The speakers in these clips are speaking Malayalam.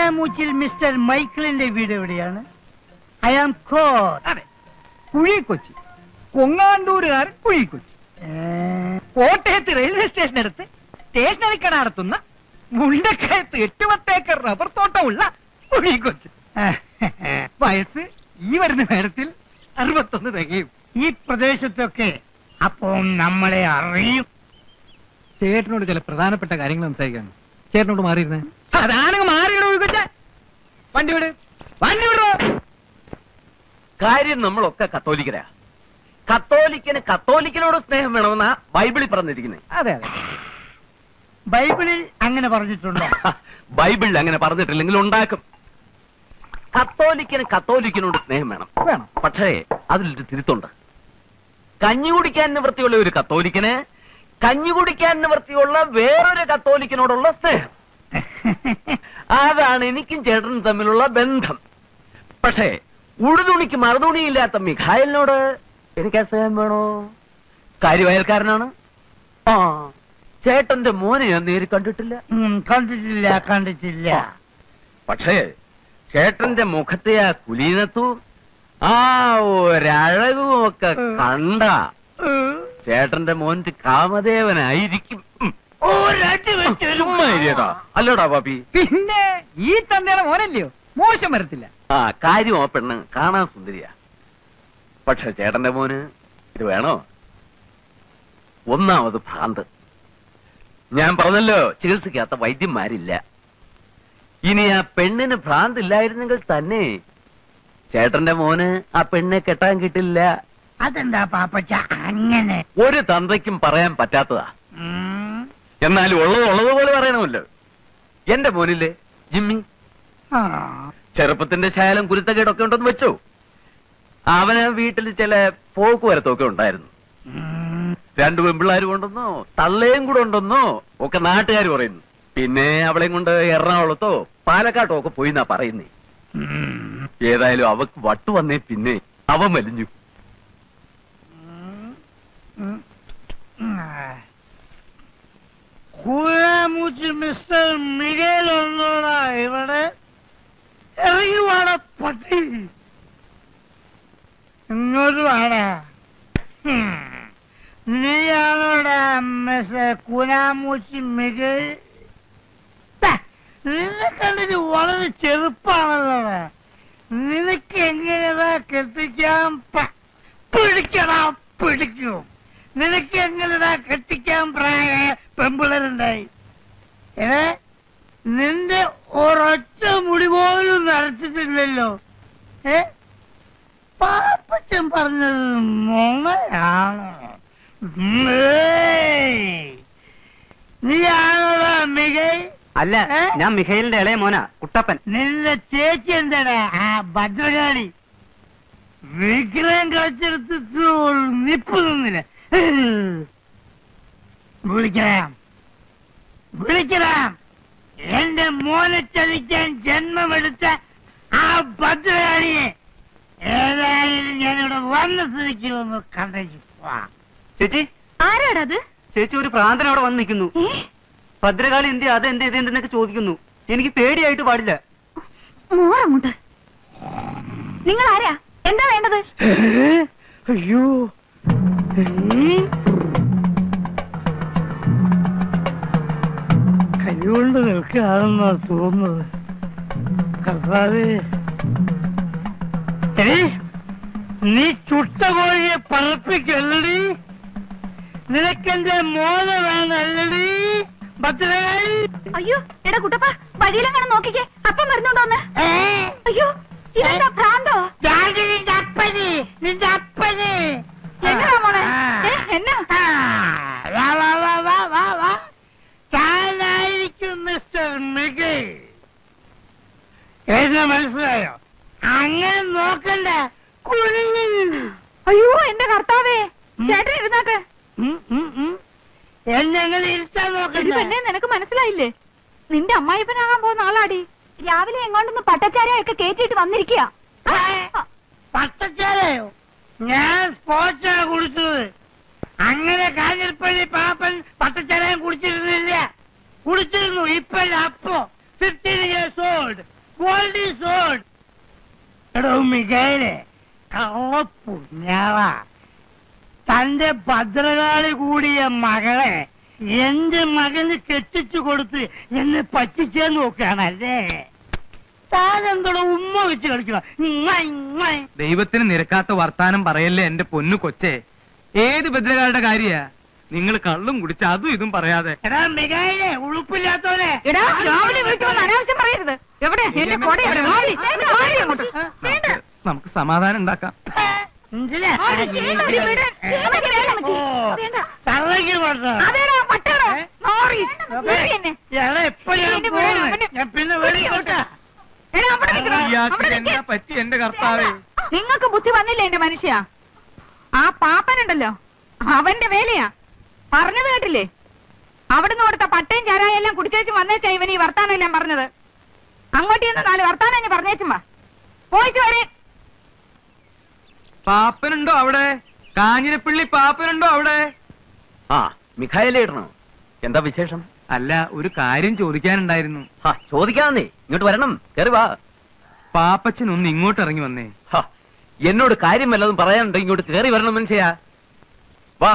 കുനാമൂച്ചിൽ മിസ്റ്റർ മൈക്കിളിന്റെ വീട് എവിടെയാണ് ഐ ആം കോർ അതെ കുഴിക്കൊച്ചി കൊങ്ങാണ്ടൂരുകാരൻ കുഴിക്കൊച്ചി കോട്ടയത്ത് റെയിൽവേ സ്റ്റേഷൻ അടുത്ത് സ്റ്റേഷനറി കട നടത്തുന്ന മുണ്ടക്കയത്ത് എട്ടുപത്തേക്കർ റബ്ബർ തോട്ടമുള്ള കുഴിക്കൊച്ചി വയസ്സ് ഈ വരുന്ന നേരത്തിൽ അറുപത്തൊന്ന് തികയും ഈ പ്രദേശത്തൊക്കെ അപ്പോൾ നമ്മളെ അറിയും ചേട്ടനോട് ചില പ്രധാനപ്പെട്ട കാര്യങ്ങൾ സംസാരിക്കാണ് ചേട്ടനോട് മാറിയിരുന്നേ അതാണെങ്കിൽ മാറിയിടോ ഒഴിക്കൊച്ച വണ്ടി വിട് വണ്ടി വിടോ കാര്യം നമ്മളൊക്കെ കത്തോലിക്കരാ കത്തോലിക്കന് കത്തോലിക്കനോട് സ്നേഹം വേണമെന്നാ ബൈബിളിൽ പറഞ്ഞിരിക്കുന്നത് അതെ അതെ ബൈബിളിൽ അങ്ങനെ പറഞ്ഞിട്ടുണ്ടോ ബൈബിളിൽ അങ്ങനെ പറഞ്ഞിട്ടില്ലെങ്കിൽ ഉണ്ടാക്കും കത്തോലിക്കന് കത്തോലിക്കനോട് സ്നേഹം വേണം വേണം പക്ഷേ അതിലൊരു തിരുത്തുണ്ട് കഞ്ഞി കുടിക്കാൻ നിവൃത്തിയുള്ള ഒരു കത്തോലിക്കന് കഞ്ഞി കുടിക്കാൻ നിവൃത്തിയുള്ള വേറൊരു കത്തോലിക്കനോടുള്ള സ്നേഹം അതാണ് എനിക്കും ചേട്ടനും തമ്മിലുള്ള ബന്ധം പക്ഷേ ഉടുതുണിക്ക് മറുതുണിയില്ലാത്ത മിഖായലിനോട് എനിക്ക് ആ സ്നേഹം വേണോ കാര്യവയൽക്കാരനാണ് ആ ചേട്ടന്റെ മോനെ ഞാൻ നേരിൽ കണ്ടിട്ടില്ല ഉം, കണ്ടിട്ടില്ല കണ്ടിട്ടില്ല പക്ഷേ ചേട്ടന്റെ മുഖത്തെ ആ കുലീനത്വവും ആ ഒരഴകും ഒക്കെ കണ്ട ചേട്ടന്റെ മോന്റെ കാമദേവനായിരിക്കും ഉം. ഒരടി വെച്ച് ഒരു ചുമ്മാ ഇരിയടാ. അല്ലടാ പാപ്പി പിന്നെ ഈ തന്തയുടെ മോനല്ലയോ മോശം വരത്തില്ല ആ കാര്യം ആ പെണ്ണ് കാണാൻ സുന്ദരിയാ പക്ഷെ ചേട്ടന്റെ മോന് ഇത് വേണോ ഒന്നാമത് ഭ്രാന്ത് ഞാൻ പറഞ്ഞല്ലോ ചികിത്സിക്കാത്ത വൈദ്യന്മാരില്ല ഇനി ആ പെണ്ണിന് ഭ്രാന്ത് ഇല്ലായിരുന്നെങ്കിൽ തന്നെ ചേട്ടന്റെ മോന് ആ പെണ്ണെ കെട്ടാൻ കിട്ടില്ല അതെന്താ പാപ്പച്ച അങ്ങനെ ഒരു തന്തയ്ക്കും പറയാൻ പറ്റാത്തതാ ഉം. എന്നാലും ഉള്ളത് ഉള്ളതുപോലെ പറയണമല്ലോ എന്റെ മോനില്ലേ ജിമ്മി ആ. ചെറുപ്പത്തിന്റെ ശാലം കുരുത്തക്കേടൊക്കെ ഉണ്ടെന്ന് വെച്ചോ അവന് വീട്ടിൽ ചില പോക്കുവരത്തൊക്കെ ഉണ്ടായിരുന്നു ഉം. രണ്ടു പെമ്പിള്ളാര് കൊണ്ടെന്നോ തള്ളയും കൂടെ ഉണ്ടെന്നോ ഒക്കെ നാട്ടുകാർ പറയുന്നു പിന്നെ അവളെയും കൊണ്ട് എറണാകുളത്തോ പാലക്കാട്ടോ ഒക്കെ പോയി എന്നാ പറയുന്നേ ഉം. ഏതായാലും അവക്ക് വട്ടു വന്നേ പിന്നെ അവൻ വലിഞ്ഞു ഉം. ഉം. കൂരാമൂച്ചി മിസ്റ്റർ മികേൽ ഒന്നോടാ ഇവിടെ ഇറങ്ങി വാട പട്ടി ഇങ്ങോട്ട് വാടാ ഹും. നീയാണോടാ മിസ്റ്റർ കൂനാമൂച്ചി മികേൽ ടാ, നിന്നെ കണ്ടിട്ട് വളരെ ചെറുപ്പാണല്ലോടാ നിനക്ക് എങ്ങനെയാ കെട്ടിക്കാൻ പ- പിടിക്കടാ പിടിക്കും നിനക്ക് എങ്ങനെയാ കെട്ടിക്കാൻ പ്രായ പെമ്പിളരുണ്ടായി ഏ നിന്റെ ഒരൊറ്റ മുടി പോലും നരച്ചിട്ടില്ലല്ലോ ഏ പാപ്പച്ചൻ പറഞ്ഞത് നുണയാണോ ഉം, ഏയ്. നീയാണോടാ മികൈ അല്ല ഏ? ഞാൻ മിഖേലിന്റെ ഇളയ മോനാ കുട്ടപ്പൻ നിന്റെ ചേച്ചി എന്താടാ ആ ഭദ്രകാളി വിഗ്രഹം കളിച്ചെടുത്തിട്ട് ഒരു നിപ്പ് നിന്നില്ല വിളിക്കണം വിളിക്കണം എന്റെ മോനെ ചതിക്കാൻ ജന്മമെടുത്ത ആ ഭദ്രകാളിയെ ഏതായാലും ഞാനിവിടെ വന്ന സ്ഥിതിക്ക് ഒന്ന് കണ്ടേച്ചു ചേച്ചി ആരാടത് ചേച്ചി ഒരു പ്രാന്തൻ അവിടെ വന്ന് നിൽക്കുന്നു ഏ ഭദ്രകാളി എന്ത് അത് എന്ത് ഇത് എന്തെന്നൊക്കെ ചോദിക്കുന്നു എനിക്ക് പേടിയായിട്ട് പാടില്ല മോറങ്ങോട്ട് നിങ്ങൾ ആരാ എന്താ വേണ്ടത് അയ്യോ കൈകൊണ്ട് നിൽക്കുകയാണെന്നാ തോന്നുന്നത് കർത്താവേ എടീ, നീ ചുട്ട കോഴിയെ പറപ്പിക്കല്ലടി നിനക്കെന്റെ മോന വേണല്ലടി ഭദ്രകാളി അയ്യോ എടാ കുട്ടപ്പ വഴിയിലെങ്ങനെ നോക്കിക്കേ അപ്പം വരുന്നുണ്ടോന്ന് ഏ? അയ്യോ ഇതെന്താ ഭ്രാന്തോ ജാതി നിന്റെ അപ്പന് നിന്റെ അപ്പന് എന്നതാ മോളെ ആ. ഏ, എന്നാ ആ, വാ, വാ, വാ, വാ, വാ, വാ. താനായിരിക്കും മിസ്റ്റർ മികൈ എന്നെ മനസ്സിലായോ അങ്ങനെ നോക്കണ്ട കുനിഞ്ഞു നിന്ന്. അയ്യോ എന്റെ കർത്താവേ ഉം. ചേട്ടൻ ഇരുന്നാട്ടെ ഉം, ഉം, ഉം. എന്നെ അങ്ങനെ ഇരുത്താൻ എടി നോക്കണ്ട പെണ്ണെ നിനക്ക് മനസ്സിലായില്ലേ നിന്റെ അമ്മായിപ്പനാകാൻ പോകുന്ന ആളാടി രാവിലെ എങ്ങോട്ടൊന്ന് പട്ടച്ചാരയൊക്കെ കേറ്റിട്ട് വന്നിരിക്കുക പച്ചച്ചാലയോ ഞാൻ സ്പോർട്സാണ് കുടിച്ചത് അങ്ങനെ കാഞ്ഞിരപ്പള്ളി പാപ്പൻ പച്ചച്ചാലയം കുടിച്ചിരുന്നില്ല കുടിച്ചിരുന്നു ഇപ്പല്ല അപ്പോ fifteen years old gold is gold എടോ മികയിലെ കള്ള പുണ്യാള തന്റെ ഭദ്രകാളി കൂടിയ മകളെ എന്റെ മകന് കെട്ടിച്ചു കൊടുത്ത് എന്നെ പറ്റിച്ചേന്ന് നോക്കുകയാണല്ലേ താനെന്തോടെ ഉമ്മ വെച്ച് കളിക്കണം ഇങ്ങ ഇങ്ങ ദൈവത്തിന് നിരക്കാത്ത വർത്താനം പറയല്ലേ എന്റെ പൊന്നു കൊച്ചേ ഏത് ഭദ്രകാരുടെ കാര്യാ നിങ്ങൾ കള്ളും കുടിച്ച് അതും ഇതും പറയാതെ എടാ മികയിലെ ഉളുപ്പില്ലാത്തവനെ എടാ രാവിലെ വീട്ടിൽ വന്ന് അനാവശ്യം പറയരുത് എവിടെ എന്റെ കൊട എവിടെ? മാറി, മാറി അങ്ങോട്ട്. നമുക്ക് നമുക്ക് സമാധാനം ഉണ്ടാക്കാം മനസ്സിലാ? മാറി, വേണ്ട, ഒരു വീട്. അമ്മയ്ക്ക് വേണ്ട, അമ്മച്ചി. വേണ്ട. തള്ളയ്ക്ക് പറഞ്ഞോ അതേടാ, പട്ടേടാ. മാറി. വിളി എന്നെ. എടാ ഇപ്പൊ ഞാൻ എന്റെ പോണ്. വീട്, ഞാൻ പിന്നെ വിളിക്കോട്ടെ എടാ, അവിടെ നിൽക്കണം. ഇയാൾക്ക് അവിടെ എന്നാ നിൽക്ക്. പറ്റി എന്റെ കർത്താവേ നിങ്ങൾക്ക് ബുദ്ധി വന്നില്ലേ എന്റെ മനുഷ്യ ആ പാപ്പനുണ്ടല്ലോ അവന്റെ വേലയാ പറഞ്ഞത് കേട്ടില്ലേ അവിടുന്ന് കൊടുത്ത പട്ടയും ചാരായം എല്ലാം കുടിച്ചേച്ച് വന്നേച്ചാ ഇവൻ ഈ വർത്താനം എല്ലാം പറഞ്ഞത് അങ്ങോട്ട് ചെന്ന് നാല് വർത്താനം ഞാൻ പറഞ്ഞേച്ചും വാ പോയിട്ട് വരെ പാപ്പനുണ്ടോ അവിടെ കാഞ്ഞിരപ്പള്ളി പാപ്പനുണ്ടോ അവിടെ ആ മിഖായലേ ഇടണോ എന്താ വിശേഷം അല്ല ഒരു കാര്യം ചോദിക്കാനുണ്ടായിരുന്നു ഹാ ചോദിക്കാന്നേ ഇങ്ങോട്ട് വരണം കയറി വാ പാപ്പച്ചൻ ഒന്ന് ഇങ്ങോട്ട് ഇറങ്ങി വന്നേ ഹാ, എന്നോട് കാര്യം വല്ലതും പറയാനുണ്ട് ഇങ്ങോട്ട് കയറി വരണം മനുഷ്യാ വാ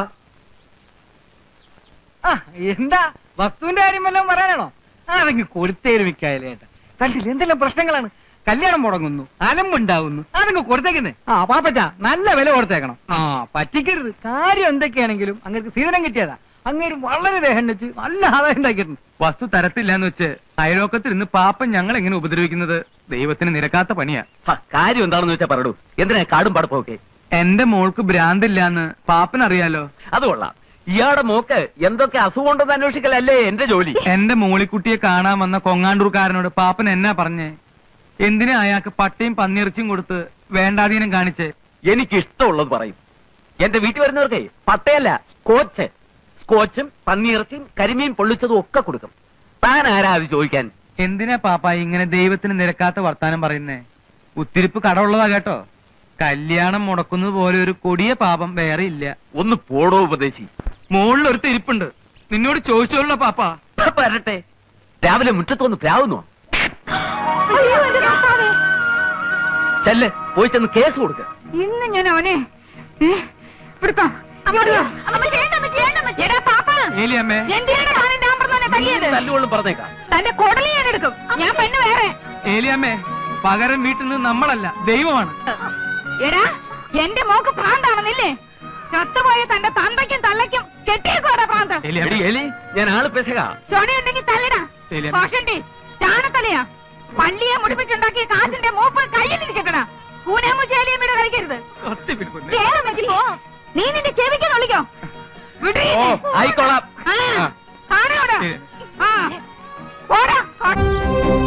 ആ എന്താ വസ്തുവിന്റെ കാര്യം വല്ലതും പറയാനാണോ അതെങ്കിൽ കൊടുത്തേരും മിക്കായാലേട്ടാ കണ്ടില്ല എന്തെല്ലാം പ്രശ്നങ്ങളാണ് കല്യാണം മുടങ്ങുന്നു അലമ്പുണ്ടാവുന്നു അതങ്ങ് കൊടുത്തേക്കുന്നേ ആ പാപ്പച്ച നല്ല വില കൊടുത്തേക്കണം ആ പറ്റിക്കരുത് കാര്യം എന്തൊക്കെയാണെങ്കിലും അങ്ങനെ സീതനം കിട്ടിയതാ അങ്ങേര് വളരെ ദേഹം വെച്ച് നല്ല ആദായം ഉണ്ടാക്കിയിരുന്നു വസ്തു തരത്തില്ല എന്ന് വെച്ച് അയലോക്കത്തിരുന്ന് പാപ്പൻ ഞങ്ങൾ എങ്ങനെ ഉപദ്രവിക്കുന്നത് ദൈവത്തിന് നിരക്കാത്ത പണിയാ ഹാ, കാര്യം എന്താണെന്ന് വെച്ചാ പറയൂ എന്തിനാ കാടും പടപ്പൊക്കെ എന്റെ മോൾക്ക് ഭ്രാന്തില്ലാന്ന് പാപ്പൻ അറിയാലോ അത് കൊള്ളാം ഇയാളുടെ മോക്ക് എന്തൊക്കെ അസുഖം ഉണ്ടെന്ന് അന്വേഷിക്കലല്ലേ എന്റെ ജോലി എന്റെ മോളിക്കുട്ടിയെ കാണാൻ വന്ന കൊങ്ങാണ്ടൂർക്കാരനോട് പാപ്പൻ എന്നാ പറഞ്ഞേ എന്തിനാ അയാൾക്ക് പട്ടിയും പന്നിയിറച്ചിയും കൊടുത്ത് വേണ്ടാധീനം കാണിച്ച് എനിക്ക് ഇഷ്ടമുള്ളത് പറയും എന്റെ വീട്ടിൽ വരുന്നവർക്കേ പട്ടയല്ല സ്കോച്ച് സ്കോച്ചും പന്നിയിറച്ചിയും കരിമീൻ പൊള്ളിച്ചതും ഒക്കെ കൊടുക്കും താൻ ആരാ അത് ചോദിക്കാൻ എന്തിനാ പാപ്പ ഇങ്ങനെ ദൈവത്തിന് നിരക്കാത്ത വർത്താനം പറയുന്നേ ഉത്തിരിപ്പ് കടമുള്ളതാ കേട്ടോ കല്യാണം മുടക്കുന്നത് പോലെ ഒരു കൊടിയ പാപം വേറെ ഇല്ല ഒന്ന് പോടോ ഉപദേശി മുകളിൽ ഒരു തിരിപ്പുണ്ട് നിന്നോട് ചോദിച്ചോളൂ പാപ്പ ഇപ്പൊ വരട്ടെ രാവിലെ മുറ്റത്തൊന്ന് പ്രാവുന്നു അയ്യോ എന്റെ കർത്താവേ. ചെല്ല് പോയി ചെന്ന് കേസ് കൊടുക്ക ഇന്ന് ഞാൻ അവനെ ഏ, ഇവിടുത്തെ ഇങ്ങോട്ട് വാ. എടാ പാപ്പ ഏലിയമ്മേ എന്തിനാണ് താൻ ഞാൻ പറഞ്ഞവനെ തല്ലിയത് തല്ലുകൊള്ളും പറഞ്ഞേക്കാം തന്റെ കൊടലി ഞാൻ എടുക്കും ഞാൻ പെണ്ണ് വേറെ ഏലിയമ്മേ പകരം വീട്ടിൽ നിന്ന് നമ്മളല്ല ദൈവമാണ് എടാ എന്റെ മോക്ക് പ്രാന്താണെന്നില്ലേ ചത്തുപോയ തന്റെ തന്തയ്ക്കും തള്ളയ്ക്കും കെട്ടിയേക്കോടാ പ്രാന്ത് എലി, എടി, എലി ഞാൻ ആള് പെസക ചൊണയുണ്ടെങ്കിൽ തല്ലടാ ശരി. കോഷണ്ടി ചാണത്തലയാ പള്ളിയെ മുടിപ്പിച്ചുണ്ടാക്കിയ കാശിന്റെ മൂപ്പ് കയ്യിലിരിക്കട്ടടാ കൂനാമുചേലിയും വീട് കളിക്കരുത് ഒത്തിപ്പിടിക്കുന്നു. കേളം വെച്ച് പോ നീ നിന്റെ ചെവിക്ക് വിളിക്കോ വിടീ ഓ ആയിക്കോളാം ആ കാണാവിടെ ശരി. ആ പോടാ